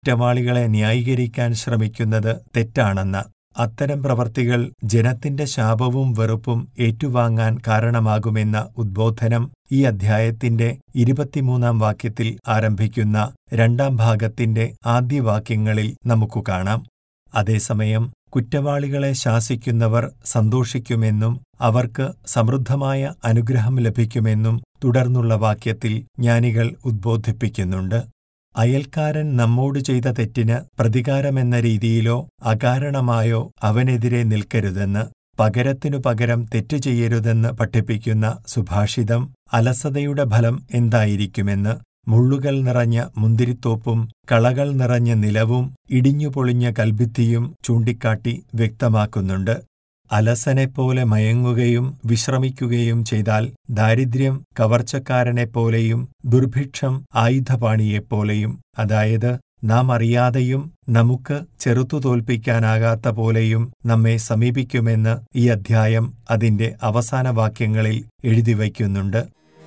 കുറ്റവാളികളെ ന്യായീകരിക്കാൻ ശ്രമിക്കുന്നത് തെറ്റാണെന്ന് അത്തരം പ്രവർത്തികൾ ജനത്തിന്റെ ശാപവും വെറുപ്പും ഏറ്റുവാങ്ങാൻ കാരണമാകുമെന്ന ഉദ്ബോധനം ഈ അധ്യായത്തിന്റെ ഇരുപത്തിമൂന്നാം വാക്യത്തിൽ ആരംഭിക്കുന്ന രണ്ടാം ഭാഗത്തിന്റെ ആദ്യ വാക്യങ്ങളിൽ നമുക്കു കാണാം അതേസമയം കുറ്റവാളികളെ ശാസിക്കുന്നവർ സന്തോഷിക്കുമെന്നും അവർക്ക് സമൃദ്ധമായ അനുഗ്രഹം ലഭിക്കുമെന്നും തുടർന്നുള്ള വാക്യത്തിൽ ജ്ഞാനികൾ ഉദ്ബോധിപ്പിക്കുന്നുണ്ട് അയൽക്കാരൻ നമ്മോട് ചെയ്ത തെറ്റിന് പ്രതികാരമെന്ന രീതിയിലോ അകാരണമായോ അവനെതിരെ നിൽക്കരുതെന്ന് പകരത്തിനു പകരം തെറ്റു ചെയ്യരുതെന്ന് പഠിപ്പിക്കുന്ന സുഭാഷിതം അലസതയുടെ ഫലം എന്തായിരിക്കുമെന്ന് മുള്ളുകൾ നിറഞ്ഞ മുന്തിരിത്തോപ്പും കളകൾ നിറഞ്ഞ നിലവും ഇടിഞ്ഞുപൊളിഞ്ഞ കൽഭിത്തിയും ചൂണ്ടിക്കാട്ടി വ്യക്തമാക്കുന്നുണ്ട് അലസനെപ്പോലെ മയങ്ങുകയും വിശ്രമിക്കുകയും ചെയ്താൽ ദാരിദ്ര്യം കവർച്ചക്കാരനെപ്പോലെയും ദുർഭിക്ഷം ആയുധപാണിയെപ്പോലെയും അതായത് നാം അറിയാതെയും നമുക്ക് ചെറുത്തു തോൽപ്പിക്കാനാകാത്ത പോലെയും നമ്മെ സമീപിക്കുമെന്ന് ഈ അധ്യായം അതിന്റെ അവസാന വാക്യങ്ങളിൽ എഴുതിവയ്ക്കുന്നുണ്ട്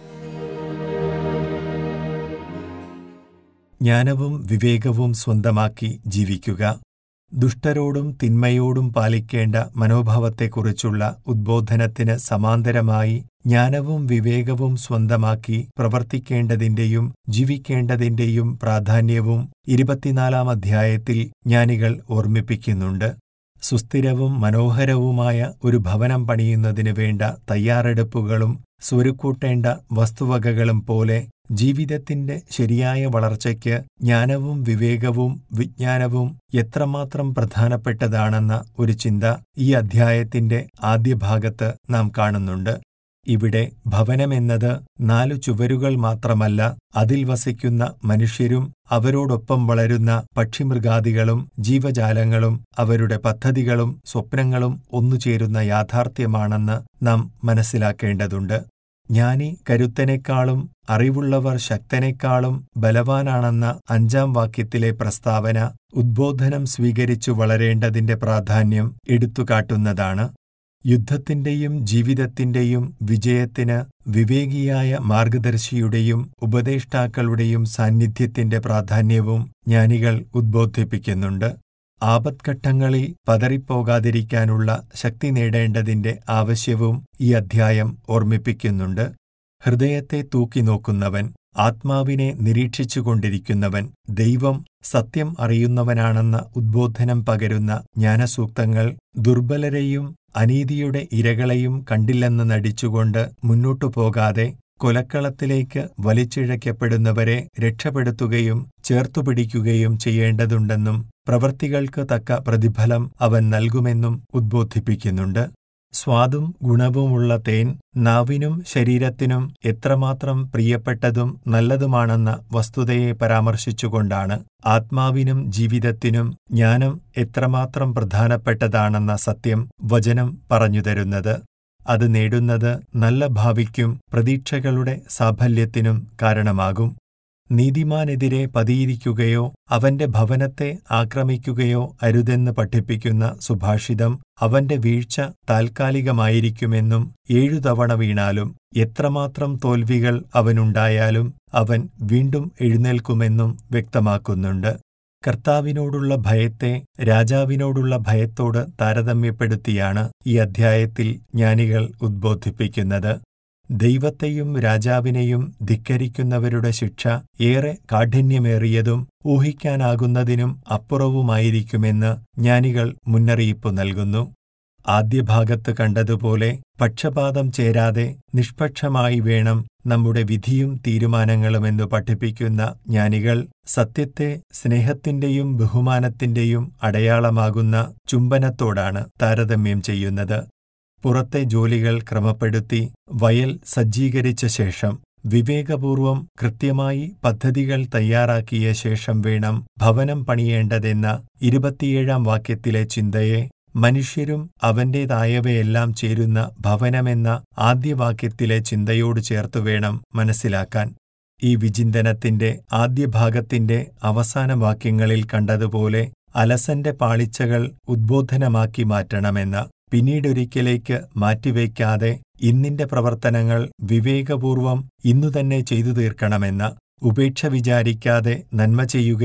ജ്ഞാനവും വിവേകവും സ്വന്തമാക്കി ജീവിക്കുക ദുഷ്ടരോടും തിന്മയോടും പാലിക്കേണ്ട മനോഭാവത്തെക്കുറിച്ചുള്ള ഉദ്ബോധനത്തിന് സമാന്തരമായി ജ്ഞാനവും വിവേകവും സ്വന്തമാക്കി പ്രവർത്തിക്കേണ്ടതിന്റെയും ജീവിക്കേണ്ടതിന്റെയും പ്രാധാന്യവും ഇരുപത്തിനാലാം അധ്യായത്തിൽ ജ്ഞാനികൾ ഓർമ്മിപ്പിക്കുന്നുണ്ട് സുസ്ഥിരവും മനോഹരവുമായ ഒരു ഭവനം പണിയുന്നതിനു വേണ്ട തയ്യാറെടുപ്പുകളും സ്വരുക്കൂട്ടേണ്ട വസ്തുവകകളും പോലെ ജീവിതത്തിന്റെ ശരിയായ വളർച്ചയ്ക്ക് ജ്ഞാനവും വിവേകവും വിജ്ഞാനവും എത്രമാത്രം പ്രധാനപ്പെട്ടതാണെന്ന ഒരു ചിന്ത ഈ അധ്യായത്തിന്റെ ആദ്യ ഭാഗത്ത് നാം കാണുന്നുണ്ട് ഇവിടെ ഭവനമെന്നത് നാലു ചുവരുകൾ മാത്രമല്ല അതിൽ വസിക്കുന്ന മനുഷ്യരും അവരോടൊപ്പം വളരുന്ന പക്ഷിമൃഗാദികളും ജീവജാലങ്ങളും അവരുടെ പദ്ധതികളും സ്വപ്നങ്ങളും ഒന്നുചേരുന്ന യാഥാർത്ഥ്യമാണെന്ന് നാം മനസ്സിലാക്കേണ്ടതുണ്ട് ജ്ഞാനി കരുത്തനേക്കാളും അറിവുള്ളവർ ശക്തനേക്കാളും ബലവാനാണെന്ന അഞ്ചാം വാക്യത്തിലെ പ്രസ്താവന ഉദ്ബോധനം സ്വീകരിച്ചു വളരേണ്ടതിന്റെ പ്രാധാന്യം എടുത്തുകാട്ടുന്നതാണ് യുദ്ധത്തിന്റെയും ജീവിതത്തിന്റെയും വിജയത്തിന് വിവേകിയായ മാർഗദർശിയുടെയും ഉപദേഷ്ടാക്കളുടെയും സാന്നിധ്യത്തിന്റെ പ്രാധാന്യവും ജ്ഞാനികൾ ഉദ്ബോധിപ്പിക്കുന്നുണ്ട് ആപത്ഘട്ടങ്ങളിൽ പതറിപ്പോകാതിരിക്കാനുള്ള ശക്തി നേടേണ്ടതിന്റെ ആവശ്യവും ഈ അധ്യായം ഓർമ്മിപ്പിക്കുന്നുണ്ട് ഹൃദയത്തെ തൂക്കിനോക്കുന്നവൻ ആത്മാവിനെ നിരീക്ഷിച്ചുകൊണ്ടിരിക്കുന്നവൻ ദൈവം സത്യം അറിയുന്നവനാണെന്ന ഉദ്ബോധനം പകരുന്ന ജ്ഞാനസൂക്തങ്ങൾ ദുർബലരെയും അനീതിയുടെ ഇരകളെയും കണ്ടില്ലെന്ന് നടിച്ചുകൊണ്ട് മുന്നോട്ടു പോകാതെ കൊലക്കളത്തിലേക്ക് വലിച്ചിഴക്കപ്പെടുന്നവരെ രക്ഷപ്പെടുത്തുകയും ചേർത്തുപിടിക്കുകയും ചെയ്യേണ്ടതുണ്ടെന്നും പ്രവൃത്തികൾക്ക് തക്ക പ്രതിഫലം അവൻ നൽകുമെന്നും ഉദ്ബോധിപ്പിക്കുന്നുണ്ട് സ്വാദും ഗുണവുമുള്ള തേൻ നാവിനും ശരീരത്തിനും എത്രമാത്രം പ്രിയപ്പെട്ടതും നല്ലതുമാണെന്ന വസ്തുതയെ പരാമർശിച്ചുകൊണ്ടാണ് ആത്മാവിനും ജീവിതത്തിനും ജ്ഞാനം എത്രമാത്രം പ്രധാനപ്പെട്ടതാണെന്ന സത്യം വചനം പറഞ്ഞുതരുന്നത് അത് നേടുന്നത് നല്ല ഭാവിക്കും പ്രതീക്ഷകളുടെ സാഫല്യത്തിനും കാരണമാകും നീതിമാനെതിരെ പതിയിരിക്കുകയോ അവന്റെ ഭവനത്തെ ആക്രമിക്കുകയോ അരുതെന്ന് പഠിപ്പിക്കുന്ന സുഭാഷിതം അവന്റെ വീഴ്ച താൽക്കാലികമായിരിക്കുമെന്നും ഏഴു തവണ വീണാലും എത്രമാത്രം തോൽവികൾ അവനുണ്ടായാലും അവൻ വീണ്ടും എഴുന്നേൽക്കുമെന്നും വ്യക്തമാക്കുന്നുണ്ട് കർത്താവിനോടുള്ള ഭയത്തെ രാജാവിനോടുള്ള ഭയത്തോട് താരതമ്യപ്പെടുത്തിയാണ് ഈ അധ്യായത്തിൽ ജ്ഞാനികൾ ഉദ്ബോധിപ്പിക്കുന്നത് ദൈവത്തെയും രാജാവിനെയും ധിക്കരിക്കുന്നവരുടെ ശിക്ഷ ഏറെ കാഠിന്യമേറിയതും ഊഹിക്കാനാകുന്നതിനും അപ്പുറവുമായിരിക്കുമെന്ന് ജ്ഞാനികൾ മുന്നറിയിപ്പു നൽകുന്നു ആദ്യ ഭാഗത്ത് കണ്ടതുപോലെ പക്ഷപാതം ചേരാതെ നിഷ്പക്ഷമായി വേണം നമ്മുടെ വിധിയും തീരുമാനങ്ങളുമെന്ന് പഠിപ്പിക്കുന്ന ജ്ഞാനികൾ സത്യത്തെ സ്നേഹത്തിന്റെയും ബഹുമാനത്തിന്റെയും അടയാളമാകുന്ന ചുംബനത്തോടാണ് താരതമ്യം ചെയ്യുന്നത് പുറത്തെ ജോലികൾ ക്രമപ്പെടുത്തി വയൽ സജ്ജീകരിച്ച ശേഷം വിവേകപൂർവം കൃത്യമായി പദ്ധതികൾ തയ്യാറാക്കിയ ശേഷം വേണം ഭവനം പണിയേണ്ടതെന്ന ഇരുപത്തിയേഴാം വാക്യത്തിലെ ചിന്തയെ മനുഷ്യരും അവന്റേതായവയെല്ലാം ചേരുന്ന ഭവനമെന്ന ആദ്യവാക്യത്തിലെ ചിന്തയോട് ചേർത്തു വേണം മനസ്സിലാക്കാൻ ഈ വിചിന്തനത്തിന്റെ ആദ്യ ഭാഗത്തിന്റെ അവസാന വാക്യങ്ങളിൽ കണ്ടതുപോലെ അലസന്റെ പാളിച്ചകൾ ഉദ്ബോധനമാക്കി മാറ്റണമെന്ന പിന്നീടൊരിക്കലേക്ക് മാറ്റിവെക്കാതെ ഇന്നിന്റെ പ്രവർത്തനങ്ങൾ വിവേകപൂർവം ഇന്നുതന്നെ ചെയ്തു തീർക്കണമെന്ന ഉപേക്ഷ വിചാരിക്കാതെ നന്മ ചെയ്യുകയും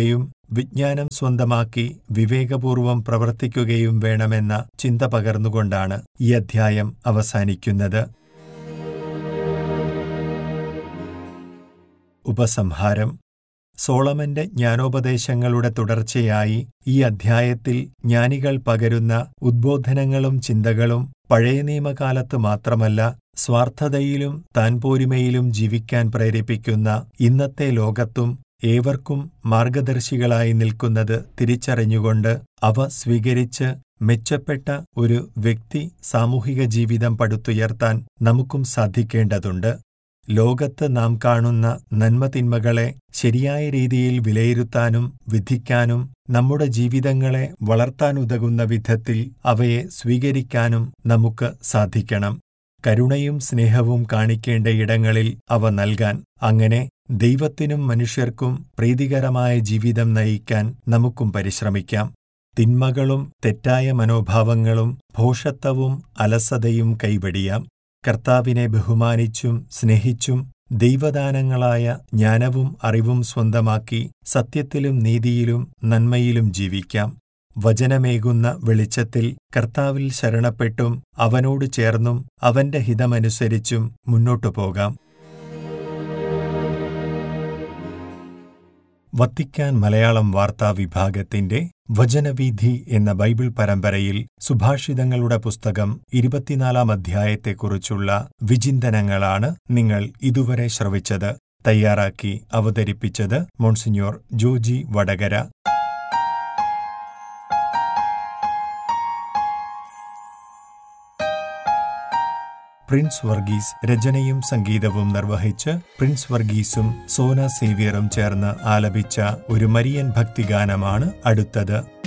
വിജ്ഞാനം സ്വന്തമാക്കി വിവേകപൂർവം പ്രവർത്തിക്കുകയും വേണമെന്ന ചിന്ത പകർന്നുകൊണ്ടാണ് ഈ അധ്യായം അവസാനിക്കുന്നത് ഉപസംഹാരം സോളമന്റെ ജ്ഞാനോപദേശങ്ങളുടെ തുടർച്ചയായി ഈ അധ്യായത്തിൽ ജ്ഞാനികൾ പകരുന്ന ഉദ്ബോധനങ്ങളും ചിന്തകളും പഴയ നിയമകാലത്ത് മാത്രമല്ല സ്വാർത്ഥതയിലും താൻപോരിമയിലും ജീവിക്കാൻ പ്രേരിപ്പിക്കുന്ന ഇന്നത്തെ ലോകത്തും ഏവർക്കും മാർഗദർശികളായി നിൽക്കുന്നത് തിരിച്ചറിഞ്ഞുകൊണ്ട് അവ സ്വീകരിച്ച് മെച്ചപ്പെട്ട ഒരു വ്യക്തി സാമൂഹിക ജീവിതം പടുത്തുയർത്താൻ നമുക്കും സാധിക്കേണ്ടതുണ്ട് ലോകത്ത് നാം കാണുന്ന നന്മതിന്മകളെ ശരിയായ രീതിയിൽ വിലയിരുത്താനും വിധിക്കാനും നമ്മുടെ ജീവിതങ്ങളെ വളർത്താനുതകുന്ന വിധത്തിൽ അവയെ സ്വീകരിക്കാനും നമുക്ക് സാധിക്കണം കരുണയും സ്നേഹവും കാണിക്കേണ്ട ഇടങ്ങളിൽ അവ നൽകാൻ അങ്ങനെ ദൈവത്തിനും മനുഷ്യർക്കും പ്രീതികരമായ ജീവിതം നയിക്കാൻ നമുക്കും പരിശ്രമിക്കാം തിന്മകളും തെറ്റായ മനോഭാവങ്ങളും ഭോഷത്വവും അലസതയും കൈവടിയാം കർത്താവിനെ ബഹുമാനിച്ചും സ്നേഹിച്ചും ദൈവദാനങ്ങളായ ജ്ഞാനവും അറിവും സ്വന്തമാക്കി സത്യത്തിലും നീതിയിലും നന്മയിലും ജീവിക്കാം വചനമേകുന്ന വെളിച്ചത്തിൽ കർത്താവിൽ ശരണപ്പെട്ടും അവനോട് ചേർന്നും അവന്റെ ഹിതമനുസരിച്ചും മുന്നോട്ടു പോകാം വത്തിക്കാൻ മലയാളം വാർത്താ വിഭാഗത്തിന്റെ വചനവീഥി എന്ന ബൈബിൾ പരമ്പരയിൽ സുഭാഷിതങ്ങളുടെ പുസ്തകം ഇരുപത്തിനാലാം അധ്യായത്തെക്കുറിച്ചുള്ള വിചിന്തനങ്ങളാണ് നിങ്ങൾ ഇതുവരെ ശ്രവിച്ചത് തയ്യാറാക്കി അവതരിപ്പിച്ചത് മോൺസിഞ്ഞോർ ജോജി വടകര പ്രിൻസ് വർഗീസ് രചനയും സംഗീതവും നിർവഹിച്ച് പ്രിൻസ് വർഗീസും സോന സേവ്യറും ചേർന്ന് ആലപിച്ച ഒരു മരിയൻ ഭക്തിഗാനമാണ് അടുത്തത്